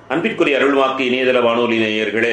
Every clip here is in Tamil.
அன்பிற்குரிய அருள்வாக்கு இணையதள வானொலி நேயர்களே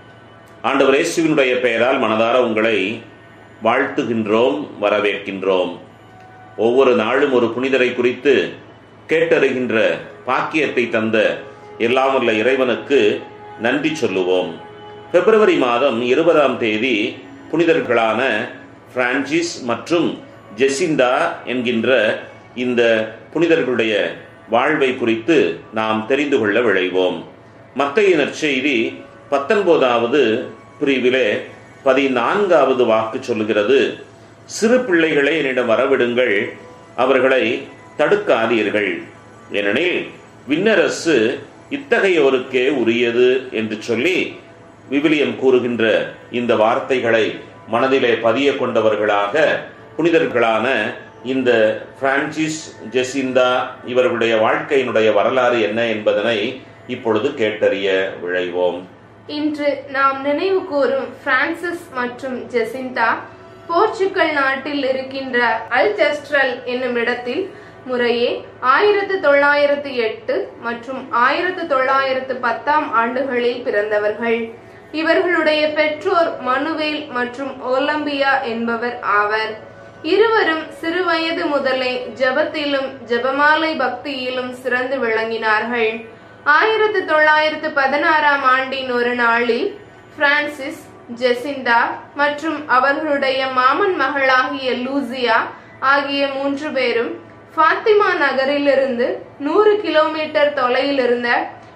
ஆண்டவர் இயேசுவினுடைய பெயரால் மனதார உங்களை வாழ்த்துகின்றோம் வரவேற்கின்றோம் ஒவ்வொரு நாளும் ஒரு புனிதரை குறித்து கேட்டறிகின்ற பாக்கியத்தை தந்த எல்லாம் வல்ல இறைவனுக்கு நன்றி சொல்லுவோம் பிப்ரவரி மாதம் இருபதாம் தேதி புனிதர்களான பிரான்சிஸ் மற்றும் ஜெசிண்டா என்கின்ற இந்த புனிதர்களுடைய வாழ்வை குறித்து நாம் தெரிந்து கொள்ள விழைவோம் மத்திய நற்செய்தி பத்தொன்பதாவது பிரிவிலே பதினான்காவது வாக்கு சொல்லுகிறது சிறு பிள்ளைகளை என்னிடம் வரவிடுங்கள் அவர்களை தடுக்காதீர்கள் ஏனெனில் விண்ணரசு இத்தகையோருக்கே உரியது என்று சொல்லி விவிலியம் கூறுகின்ற இந்த வார்த்தைகளை மனதிலே பதிய கொண்டவர்களாக புனிதர்களான இந்த பிரான்சிஸ் ஜெசிந்தா இவர்களுடைய வாழ்க்கையினுடைய வரலாறு என்ன என்பதனை இப்பொழுது கேட்டறிய விழைவோம் இன்று நாம் நினைவு கூறும் பிரான்சிஸ் மற்றும் ஜெசிந்தா போர்ச்சுகல் நாட்டில் இருக்கின்ற அல்ஜெஸ்ட்ரல் என்னும் இடத்தில் முறையே ஆயிரத்து தொள்ளாயிரத்து எட்டு மற்றும் ஆயிரத்து தொள்ளாயிரத்து பத்தாம் ஆண்டுகளில் பிறந்தவர்கள் இவர்களுடைய பெற்றோர் மனுவேல் மற்றும் ஓலம்பியா என்பவர் ஆவர் இருவரும் சிறுவயது முதலே ஜபத்திலும் ஜபமாலை பக்தியிலும் சிறந்து விளங்கினார்கள் ஆயிரத்து தொள்ளாயிரத்து பதினாறாம் ஆண்டின் ஒரு நாளில் பிரான்சிஸ் ஜெசிண்டா மற்றும் அவர்களுடைய மாமன் மகளாகிய லூசியா ஆகிய மூன்று பேரும் ஃபாத்திமா நகரிலிருந்து நூறு கிலோமீட்டர் தொலைவில் இருந்த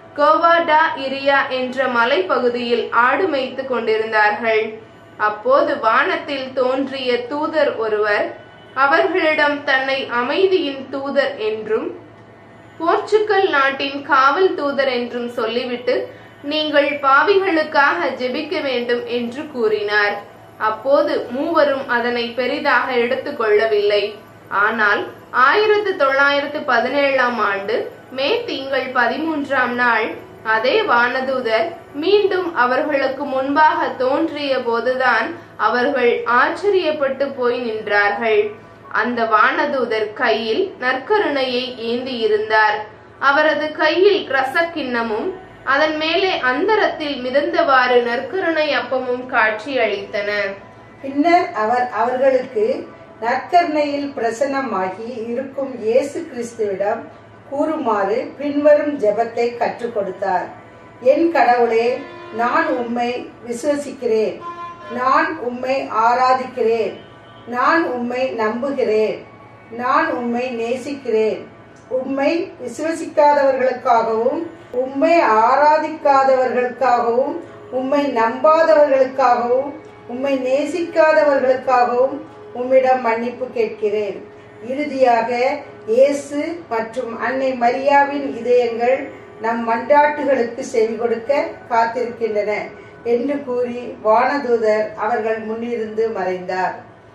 கோவாடா இரியா என்ற மலைப்பகுதியில் ஆடு மேய்த்து கொண்டிருந்தார்கள் அப்போது வானத்தில் தோன்றிய தூதர் ஒருவர் அவர்களிடம் தன்னை அமைதியின் தூதர் என்றும் போர்ச்சுகல் நாட்டின் காவல் தூதர் என்றும் சொல்லிவிட்டு நீங்கள் பாவிகளுக்காக ஜெபிக்க வேண்டும் என்று கூறினார் அப்போது மூவரும் அதனை பெரிதாக எடுத்துக்கொள்ளவில்லை ஆனால் ஆயிரத்து தொள்ளாயிரத்து பதினேழாம் ஆண்டு மே திங்கள் பதிமூன்றாம் நாள் அதே வானதூதர் மீண்டும் அவர்களுக்கு முன்பாக தோன்றிய போதுதான் அவர்கள் ஆச்சரியப்பட்டு போய் நின்றார்கள் அந்த வானதூதர் கையில் நற்கருணையை ஏந்தி இருந்தார் அவரது கையில் ரசக்கிண்ணமும் அதன் மேலே அந்தரத்தில் மிதந்தவாறு நற்கருணை அப்பமும் காட்சி அளித்தன பின்னர் அவர் அவர்களுக்கு நற்கருணையில் பிரசன்னமாகி இருக்கும் இயேசு கிறிஸ்துவிடம் கூறுமாறு பின்வரும் ஜெபத்தை கற்றுக் கொடுத்தார் என் கடவுளே நான் உம்மை விசுவசிக்கிறேன் நான் உம்மை ஆராதிக்கிறேன் நான் உம்மை நம்புகிறேன் நான் உம்மை நேசிக்கிறேன் உம்மை விசுவசிக்காதவர்களுக்காகவும் உம்மை ஆராதிக்காதவர்களுக்காகவும் உம்மை நம்பாதவர்களுக்காகவும் உம்மை நேசிக்காதவர்களுக்காகவும் உம்மிடம் மன்னிப்பு கேட்கிறேன் இறுதியாக இயேசு மற்றும் அன்னை மரியாவின் இதயங்கள் நம் மன்றாட்டுகளுக்கு செவி கொடுக்க காத்திருக்கின்றன என்று கூறி வானதூதர் அவர்கள் முன்னிருந்து மறைந்தார்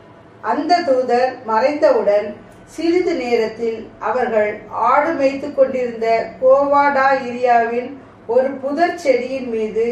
அந்த தூதர் மறைந்தவுடன் சிறிது நேரத்தில் அவர்கள் ஆடு மேய்த்து கொண்டிருந்த கோவாடா ஏரியாவின் ஒரு புதர் செடியின் மீது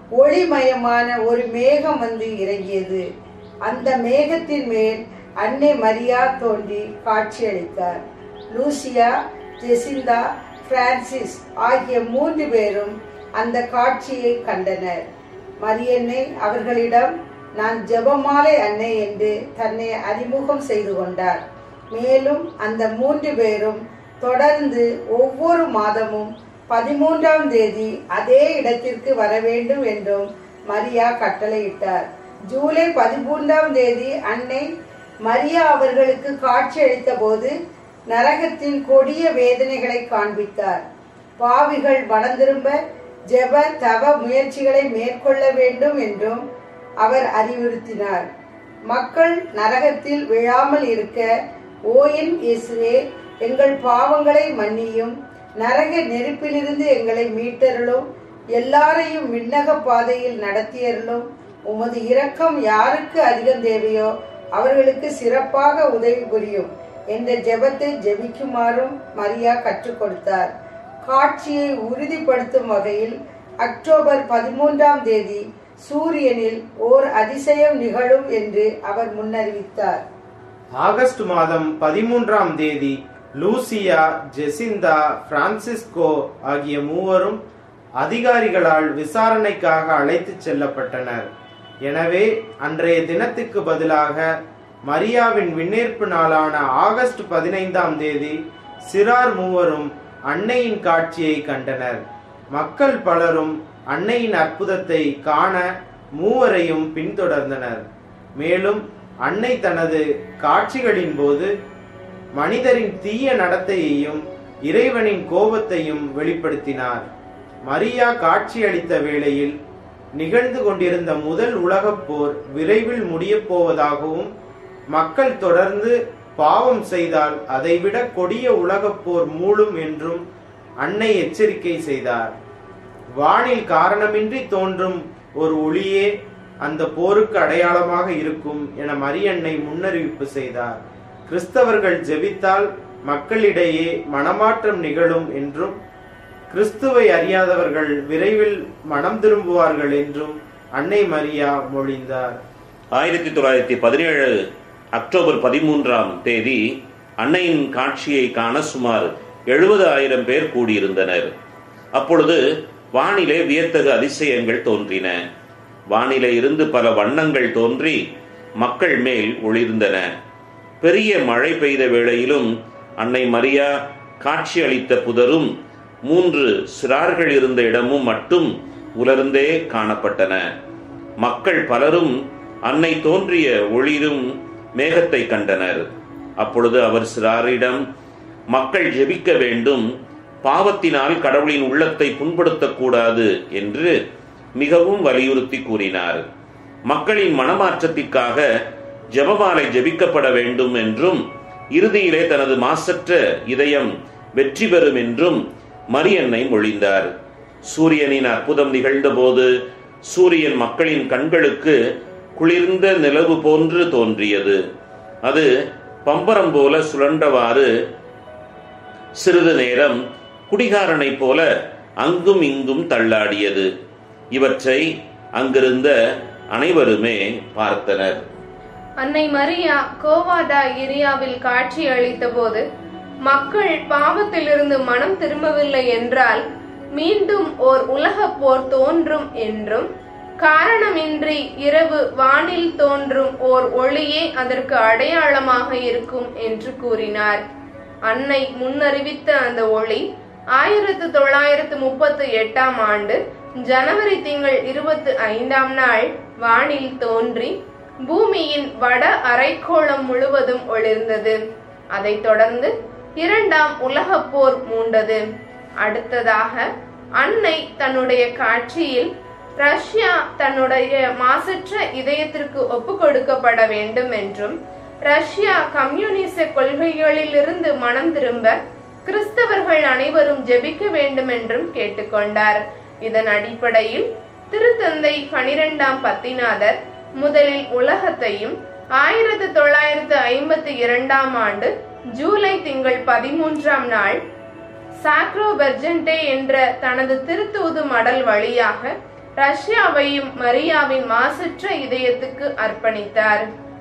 ஒளிமயமான ஒரு மேகம் வந்து இறங்கியது அந்த மேகத்தின் மேல் அன்னை மரியா தோன்றி காட்சியளித்தார் லூசியா ஜெசிந்தா பிரான்சிஸ் ஆகிய மூன்று பேரும் அந்த காட்சியை கண்டனர் மரியன்னை அவர்களிடம் நான் ஜெபமாலை அன்னை என்று தன்னை அறிமுகம் செய்து கொண்டார் மேலும் அந்த மூன்று பேரும் தொடர்ந்து ஒவ்வொரு மாதமும் பதிமூன்றாம் தேதி அதே இடத்திற்கு வர வேண்டும் என்றும் மரியா கட்டளையிட்டார் ஜூலை பதிமூன்றாம் தேதி அன்னை மரியா அவர்களுக்கு காட்சியளித்த போது நரகத்தின் கொடிய வேதனைகளை காண்பித்தார் பாவிகள் மனம் திரும்ப ஜெப தவ முயற்சிகளை மேற்கொள்ள வேண்டும் என்றும் அவர் அறிவுறுத்தினார் மக்கள் நரகத்தில் விழாமல் இருக்க ஓயின் இயேசுவே எங்கள் பாவங்களை மன்னியும் நரக நெருப்பிலிருந்து எங்களை மீட்டருளும் எல்லாரையும் விண்ணக பாதையில் நடத்தியருளும் உமது இரக்கம் யாருக்கு அதிகம் தேவையோ அவர்களுக்கு சிறப்பாக உதவி புரியும் என்ற ஜெபத்தை ஜெபிக்குமாறும் மரியா கற்றுக் கொடுத்தார் காட்சியை உறுதிப்படுத்தும் வகையில் அக்டோபர் பதிமூன்றாம் தேதி சூரியனில் ஓர் அதிசயம் நிகழும் என்று அவர் முன்னறிவித்தார் ஆகஸ்ட் மாதம் பதிமூன்றாம் தேதி லூசியா ஜெசிந்தா பிரான்சிஸ்கோ ஆகிய மூவரும் அதிகாரிகளால் விசாரணைக்காக அழைத்துச் செல்லப்பட்டனர் எனவே அன்றைய தினத்துக்கு பதிலாக மரியாவின் விண்ணேற்பு நாளான ஆகஸ்ட் பதினைந்தாம் தேதி சிறார் மூவரும் அன்னையின் காட்சியை கண்டனர் மக்கள் பலரும் அன்னையின் அற்புதத்தை காண மூவரையும் பின்தொடர்ந்தனர் மேலும் அன்னை தனது காட்சிகளின் போது மனிதரின் தீய நடத்தையையும் இறைவனின் கோபத்தையும் வெளிப்படுத்தினார் மரியா காட்சியளித்த வேளையில் நிகழ்ந்து கொண்டிருந்த முதல் உலகப் போர் விரைவில் முடியப் போவதாகவும் மக்கள் தொடர்ந்து பாவம் செய்தால் அதைவிட கொடிய உலகப் போர் மூளும் என்றும் அன்னை எச்சரிக்கை செய்தார் வானில் காரணமின்றி தோன்றும் ஒரு ஒளியே அந்த போருக்கு அடையாளமாக இருக்கும் என மரியன்னை முன்னறிவிப்பு செய்தார் கிறிஸ்தவர்கள் ஜெபித்தால் மக்களிடையே மனமாற்றம் நிகழும் என்றும் கிறிஸ்துவை அறியாதவர்கள் விரைவில் மனம் திரும்புவார்கள் என்றும் அன்னை மரியா மொழிந்தார் ஆயிரத்தி தொள்ளாயிரத்தி பதினேழு அக்டோபர் பதிமூன்றாம் தேதி அன்னையின் காட்சியை காண சுமார் எழுபது ஆயிரம் பேர் கூடியிருந்தனர் அப்பொழுது வானிலே வியத்தகு அதிசயங்கள் தோன்றின வானிலே இருந்து பல வண்ணங்கள் தோன்றி மக்கள் மேல் ஒளிர்ந்தன பெரிய மழை பெய்த வேளையிலும் அன்னை மரியா காட்சியளித்த புதரும் மூன்று சிறார்கள் இருந்த இடமும் மட்டும் உலர்ந்தே காணப்பட்டன மக்கள் பலரும் அன்னை தோன்றிய ஒளிரும் மேகத்தை கண்டனர் அப்பொழுது அவர் சிறாரிடம் மக்கள் ஜெபிக்க வேண்டும் பாவத்தினால் கடவுளின் உள்ளத்தை புண்படுத்தக்கூடாது என்று மிகவும் வலியுறுத்தி கூறினார் மக்களின் மனமாற்றத்திற்காக ஜெபமாலை ஜெபிக்கப்பட வேண்டும் என்றும் இறுதியிலே தனது மாசற்ற இதயம் வெற்றி பெறும் என்றும் மரியன்னை மொழிந்தார் சூரியனின் அற்புதம் நிகழ்ந்தபோது சூரியன் மக்களின் கண்களுக்கு குளிர்ந்த நிலவு போன்று தோன்றியது அது பம்பரம் போல சுழன்றவாறு சிறிது நேரம் குடிகாரனைப் போல அங்கும் இங்கும் தள்ளாடியது இவற்றை அங்கிருந்த அனைவருமே பார்த்தனர் அன்னை மரியா கோவாடா ஏரியாவில் காட்சி அளித்தபோது மக்கள் பாவத்திலிருந்து மனம் திரும்பவில்லை என்றால் மீண்டும் ஓர் உலகப் போர் தோன்றும் என்றும் காரணமின்றி இரவு வானில் தோன்றும் ஓர் ஒளியே அதற்கு அடையாளமாக இருக்கும் என்று கூறினார் அன்னை முன்னறிவித்த அந்த ஒளி ஆயிரத்து தொள்ளாயிரத்து முப்பத்து எட்டாம் ஆண்டு ஜனவரி திங்கள் இருபத்தி ஐந்தாம் நாள் வானில் தோன்றி பூமியின் வட அரைக்கோளம் முழுவதும் ஒளிர்ந்தது அதைத் தொடர்ந்து இரண்டாம் உலகப் போர் மூண்டது அடுத்ததாக அன்னை தன்னுடைய காட்சியில் ரஷ்யா தன்னுடைய மாசற்ற இதயத்திற்கு ஒப்பு கொடுக்கப்பட வேண்டும் என்றும் ரஷ்யா கம்யூனிச கொள்கைகளிலிருந்து மனம் திரும்ப கிறிஸ்தவர்கள் அனைவரும் ஜெபிக்க வேண்டும் என்றும் கேட்டுக்கொண்டார் இதன் அடிப்படையில் திருத்தந்தை பனிரெண்டாம் பத்திநாதர் முதலில் உலகத்தையும் ஆயிரத்து தொள்ளாயிரத்து ஐம்பத்தி இரண்டாம் ஆண்டு ஜூலை திங்கள் பதிமூன்றாம் நாள் சாக்ரோ பெர்ஜென்டே என்ற தனது திருத்தூது மடல் வழியாக ரஷ்யாவையும் மரியாவின் மாசற்ற இதயத்துக்கு அர்ப்பணித்தார்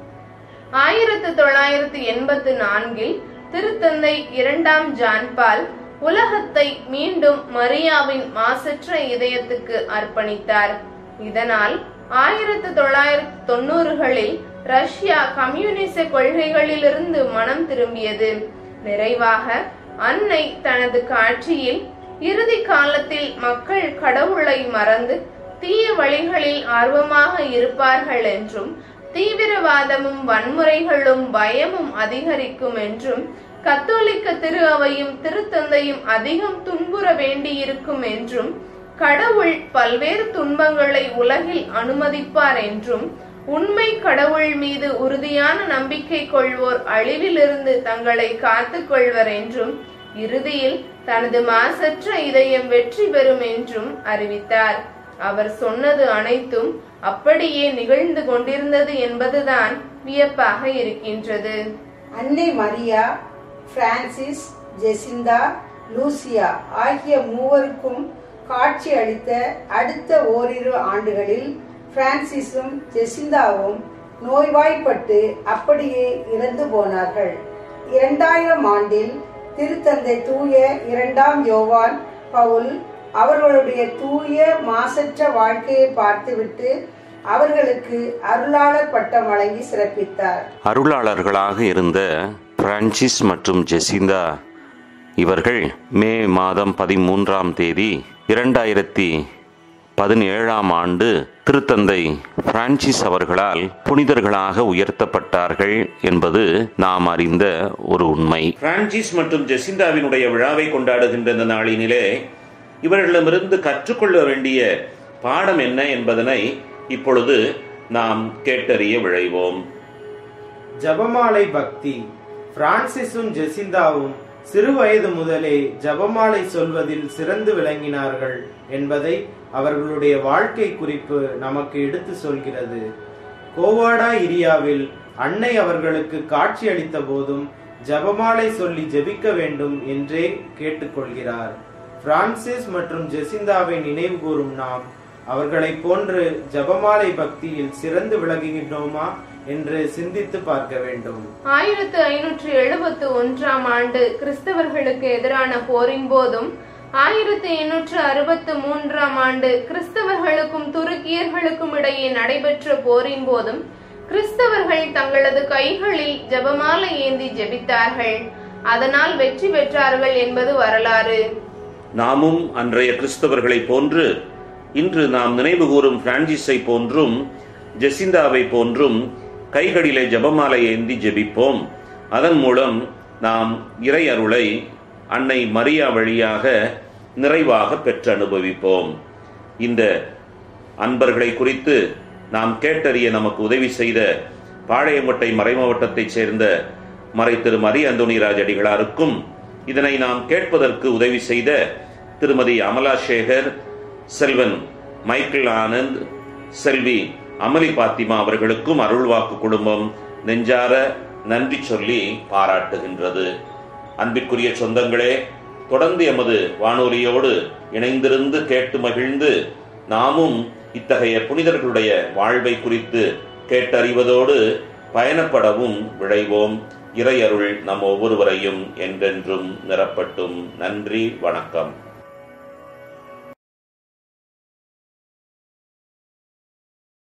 ஆயிரத்து தொள்ளாயிரத்து எண்பத்து நான்கில் திருத்தந்தை இரண்டாம் ஜான்பால் உலகத்தை மீண்டும் மரியாவின் மாசற்ற இதயத்துக்கு அர்ப்பணித்தார் இதனால் ஆயிரத்து தொள்ளாயிரத்து தொண்ணூறுகளில் ரஷ்யா கம்யூனிச கொள்கைகளிலிருந்து மனம் திரும்பியது நிறைவாக அன்னை தனது காட்சியில் இறுதி காலத்தில் மக்கள் கடவுளை மறந்து தீய வழிகளில் ஆர்வமாக இருப்பார்கள் என்றும் தீவிரவாதமும் வன்முறைகளும் பயமும் அதிகரிக்கும் என்றும் கத்தோலிக்க திரு அவையும் திருத்தந்தையும் அதிகம் துன்புற வேண்டியிருக்கும் என்றும் கடவுள் பல்வேறு துன்பங்களை உலகில் அனுமதிப்பார் என்றும் உண்மை கடவுள் மீது உறுதியான நம்பிக்கை கொள்வோர் அழிவிலிருந்து தங்களை காத்துக் கொள்வர் என்றும் இறுதியில் தனது மாசற்ற இதயம் வெற்றி பெறும் என்றும் அறிவித்தார் அவர் சொன்னது அனைத்தும் அப்படியே நிகழ்ந்து கொண்டிருந்தது என்பதுதான் வியப்பாக இருக்கின்றது அன்னை மரியா பிரான்சிஸ் ஜெசிந்தா லூசியா ஆகிய மூவருக்கும் காட்சி அளித்த அடுத்த ஓரிரு ஆண்டுகளில் பிரான்சிஸும் ஜெசிந்தாவும் நோய்வாய்ப்பட்டு அப்படியே இறந்து போனார்கள் இரண்டாயிரம் ஆண்டில் திருத்தந்தை தூய இரண்டாம் யோவான் பவுல் அவர்களுடைய தூய மாசற்ற வாழ்க்கையை பார்த்துவிட்டு அவர்களுக்கு அருளாளர் பட்டம் வழங்கி சிறப்பித்தார் அருளாளர்களாக இருந்த பிரான்சிஸ் மற்றும் ஜெசிந்தா இவர்கள் மே மாதம் பதிமூன்றாம் தேதி இரண்டாயிரத்தி பதினேழாம் ஆண்டு திருத்தந்தை பிரான்சிஸ் அவர்களால் புனிதர்களாக உயர்த்தப்பட்டார்கள் என்பது நாம் அறிந்த ஒரு உண்மை பிரான்சிஸ் மற்றும் ஜெசிந்தாவினுடைய விழாவை கொண்டாடுகின்ற இந்த நாளினிலே இவர்களிடமிருந்து கற்றுக்கொள்ள வேண்டிய பாடம் என்ன என்பதனை இப்பொழுது நாம் கேட்டறிய விழைவோம் ஜபமாலை பக்தி பிரான்சிஸும் ஜெசிந்தாவும் சிறு வயது முதலே ஜபமாலை சொல்வதில் சிறந்து விளங்கினார்கள் என்பதை அவர்களுடைய வாழ்க்கை குறிப்பு நமக்கு எடுத்து சொல்கிறது கோவாடா இரியாவில் அன்னை அவர்களுக்கு காட்சி அளித்த போதும் ஜபமாலை சொல்லி ஜெபிக்க வேண்டும் என்றே கேட்டுக்கொள்கிறார் பிரான்சிஸ் மற்றும் ஜெசிந்தாவை நினைவு கூறும் நாம் அவர்களைப் போன்று ஜபமாலை பக்தியில் சிறந்து விளங்குகின்றோமா என்று சிந்தித்து பார்க்க வேண்டும் ஆயிரத்து ஐநூற்று எழுபத்து ஒன்றாம் ஆண்டு கிறிஸ்தவர்களுக்கு எதிரான போரின் போதும் ஆயிரத்து எண்ணூற்று அறுபத்து மூன்றாம் ஆண்டு கிறிஸ்தவர்களுக்கும் துருக்கியர்களுக்கும் இடையே நடைபெற்ற போரின் போதும் கிறிஸ்தவர்கள் தங்களது கைகளில் ஜெபமாலை ஏந்தி ஜெபித்தார்கள் அதனால் வெற்றி பெற்றார்கள் என்பது வரலாறு நாமும் அன்றைய கிறிஸ்தவர்களைப் போன்று இன்று நாம் நினைவு கூறும் பிரான்சிஸை போன்றும் ஜெசிந்தாவை போன்றும் கைகளிலே ஜெபமாலை ஏந்தி ஜெபிப்போம் அதன் மூலம் நாம் இறை அருளை அன்னை மரியா வழியாக நிறைவாக பெற்று அனுபவிப்போம் இந்த அன்பர்களை குறித்து நாம் கேட்டறிய நமக்கு உதவி செய்த பாளையங்கோட்டை மறைமாவட்டத்தைச் சேர்ந்த மறை திரு மரி அந்தோணிராஜ் அடிகளாருக்கும் இதனை நாம் கேட்பதற்கு உதவி செய்த திருமதி அமலா சேகர் செல்வன் மைக்கேல் ஆனந்த் செல்வி அமலி பாத்திமா அவர்களுக்கும் அருள்வாக்கு குடும்பம் நெஞ்சார நன்றி சொல்லி பாராட்டுகின்றது அன்பிற்குரிய சொந்தங்களே தொடர்ந்து எமது வானொலியோடு இணைந்திருந்து கேட்டு மகிழ்ந்து நாமும் இத்தகைய புனிதர்களுடைய வாழ்வை குறித்து கேட்டறிவதோடு பயணப்படவும் விழைவோம் இறையருள் நம் ஒவ்வொருவரையும் என்றென்றும் நிரப்பட்டும் நன்றி வணக்கம்